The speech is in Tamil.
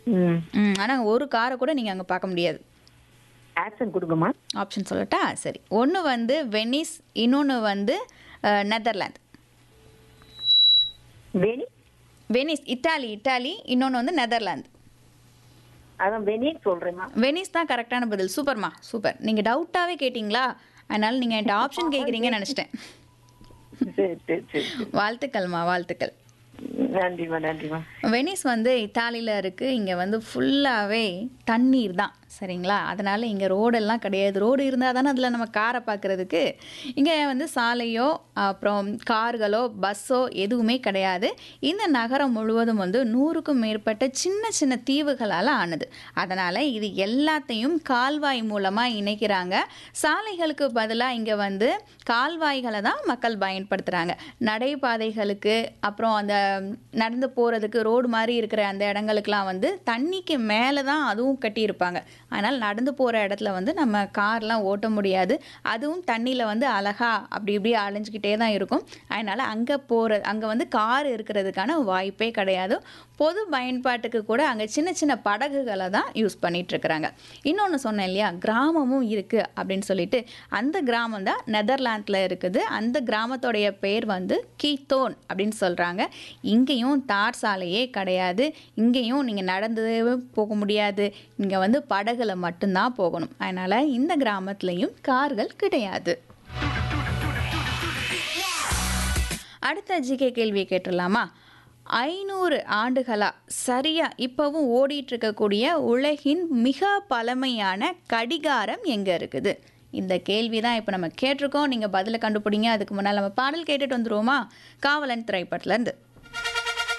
ம் ம் ஆனால் ஒரு காரை கூட நீங்கள் அங்கே பார்க்க முடியாது ஆப்ஷன் கொடுங்கம்மா ஆப்ஷன் சொல்லட்டா சரி ஒன்று வந்து வெனிஸ் இன்னொன்று வந்து அஹ், நெதர்லாந்து வெனி வெனிஸ் இட்டாலி இட்டாலி இன்னொன்று வந்து நெதர்லாந்து அதான் வெனின்னு சொல்றேம்மா வெனிஸ் தான் கரெக்டான பதில் சூப்பர்மா சூப்பர் நீங்கள் டவுட்டாகவே கேட்டிங்களா அதனால நீங்கள் என்கிட்ட ஆப்ஷன் கேட்குறீங்கன்னு நினச்சிட்டேன் சரி சரி சரி சரி. வாழ்த்துக்கள்மா வாழ்த்துக்கள் நன்றிம்மா நன்றிம்மா வெனிஸ் வந்து இத்தாலியில் இருக்குது இங்கே வந்து ஃபுல்லாகவே தண்ணீர் தான் சரிங்களா அதனால் இங்கே ரோடெல்லாம் கிடையாது ரோடு இருந்தால் தானே அதில் நம்ம காரை பார்க்குறதுக்கு இங்கே வந்து சாலையோ அப்புறம் கார்களோ பஸ்ஸோ எதுவுமே கிடையாது இந்த நகரம் முழுவதும் வந்து நூறுக்கும் மேற்பட்ட சின்ன சின்ன தீவுகளால் ஆனது அதனால் இது எல்லாத்தையும் கால்வாய் மூலமாக இணைக்கிறாங்க சாலைகளுக்கு பதிலாக இங்கே வந்து கால்வாய்களை தான் மக்கள் பயன்படுத்துகிறாங்க நடைபாதைகளுக்கு அப்புறம் அந்த நடந்து போகிறதுக்கு ரோடு மாதிரி இருக்கிற அந்த இடங்களுக்குலாம் வந்து தண்ணிக்கு மேலே தான் அதுவும் கட்டியிருப்பாங்க அதனால் நடந்து போகிற இடத்துல வந்து நம்ம கார்லாம் ஓட்ட முடியாது அதுவும் தண்ணியில் வந்து அழகா அப்படி இப்படி அலைஞ்சிக்கிட்டே தான் இருக்கும் அதனால் அங்கே போகிற அங்கே வந்து கார் இருக்கிறதுக்கான வாய்ப்பே கிடையாது பொது பயன்பாட்டுக்கு கூட அங்கே சின்ன சின்ன படகுகளை தான் யூஸ் பண்ணிட்டு இருக்கிறாங்க இன்னொன்று சொன்னேன் இல்லையா கிராமமும் இருக்குது அப்படின்னு சொல்லிட்டு அந்த கிராமம் தான் நெதர்லாந்தில் இருக்குது அந்த கிராமத்தோடைய பேர் வந்து கீத்தோன் அப்படின்னு சொல்கிறாங்க இங்கேயும் தார் சாலையே கிடையாது இங்கேயும் நீங்கள் நடந்து போக முடியாது இங்கே வந்து படகுல மட்டும்தான் போகணும் அதனால் இந்த கிராமத்துலேயும் கார்கள் கிடையாது அடுத்த ஜிகே கேள்வியை கேட்டுடலாமா ஐநூறு ஆண்டுகளா சரியா இப்போவும் ஓடிட்டு இருக்கக்கூடிய உலகின் மிக பழமையான கடிகாரம் எங்கே இருக்குது இந்த கேள்வி தான் இப்போ நம்ம கேட்டிருக்கோம் நீங்கள் பதிலை கண்டுபிடிங்க அதுக்கு முன்னால் நம்ம பாடல் கேட்டுட்டு வந்துருவோமா காவலன் திரைப்படத்துலேருந்து